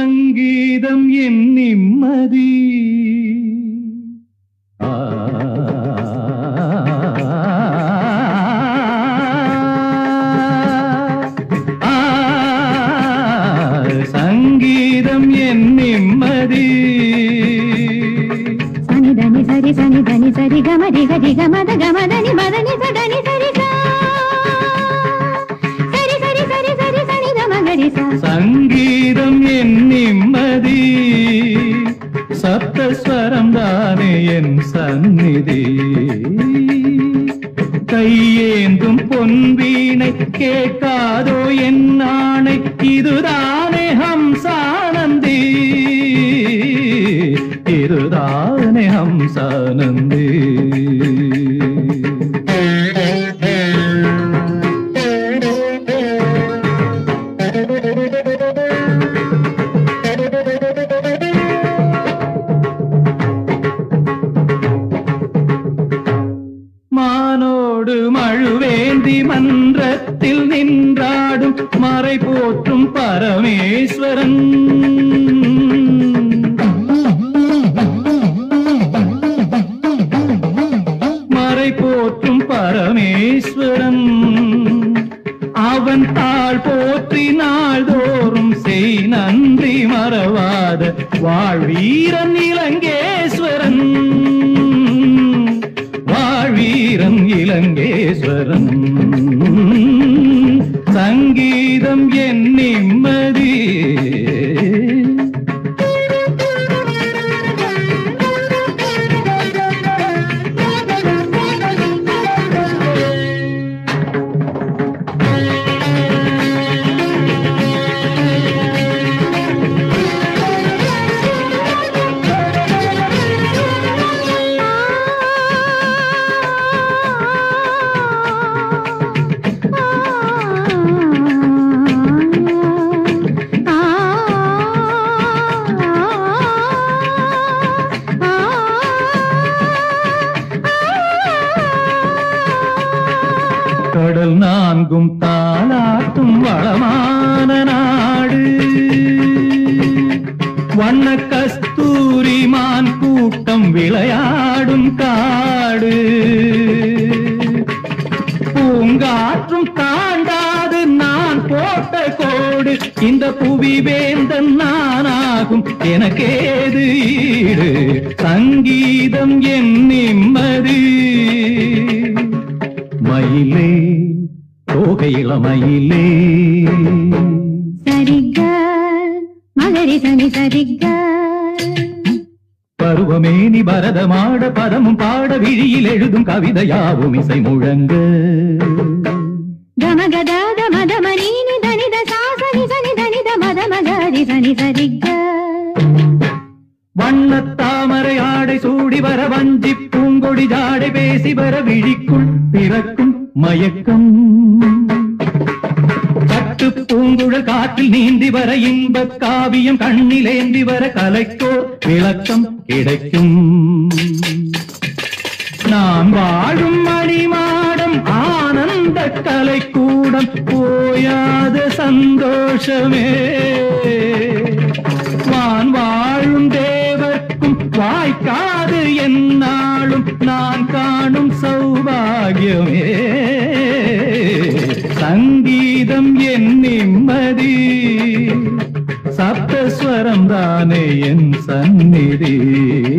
சங்கீதம் என் நிம்மதி ஆ, ஆ, சங்கீதம் என் நிம்மதி சனி தனி சரி சனி தனி சரி கம ரி கரி கமத கமதனி மதனி சதனி சரி சா சரி சரி சரி சரி சனி கம கரி சா சங்கீதம் என் நிம்மதி சப்தஸ்வரம் தானே என் சந்நிதி கையேந்தும் பொன்வீணை கேட்காதோ என் ஆணை இதுதானே ஹம்சானந்தி இதுதானே ஹம்சானந்தி மானோடு மழுவேந்தி மன்றத்தில் நின்றாடும் மறை போற்றும் பரமேஸ்வரன் மறை போற்றும் பரமேஸ்வரன் அவன் தாழ் போற்றி நாள்தோறும் செய் நன்றி மறவாத வாழ்வீரன் இலங்கேஸ்வரன் வாழ்வீரன் இலங்கேஸ்வரன் சங்கீதம் என் நிம்மதி கடல் நான்கும் தாளாட்டும் வளமான நாடு வண்ண கஸ்தூரி மான் கூட்டம் விளையாடும் காடு பூங்காற்றும் தாண்டாது நான் போட்ட கோடு இந்த புவி வேந்தன் நானாகும் எனக்கேது ஈடு சங்கீதம் என் நிம்மதி மயிலே தோகையில மயிலே சரிக மகரி சனி சரிக பருவமேனி பரதமாட பதமும் பாட விழியில் எழுதும் கவிதையாவும் இசை முழங்க గమ గద మద మనీని ధనిద సాసని సని ధనిద మద మగరి సని సరిగ్గ வண்ணத் தாமரை ஆடை சூடி வர வஞ்சி பூங்கொடி ஜாடை பேசி வர விழிக்குள் பிறக்கும் மயக்கம் பட்டு பூங்குழல் காற்றில் நீந்தி வர இன்பக் காவியம் கண்ணிலேந்தி வர கலைக்கோர் விளக்கம் கிடைக்கும் நான் வாழும் மணிமாடம் ஆனந்த கலைக்கூடம் போயாத சந்தோஷமே வான் வாழும் தேவர்க்கும் வாய்க்காது என்னாலும் நான் காணும் சௌபாகியமே சங்கீதம் என் நிம்மதி சப்தஸ்வரம் தானே என் சந்நிதி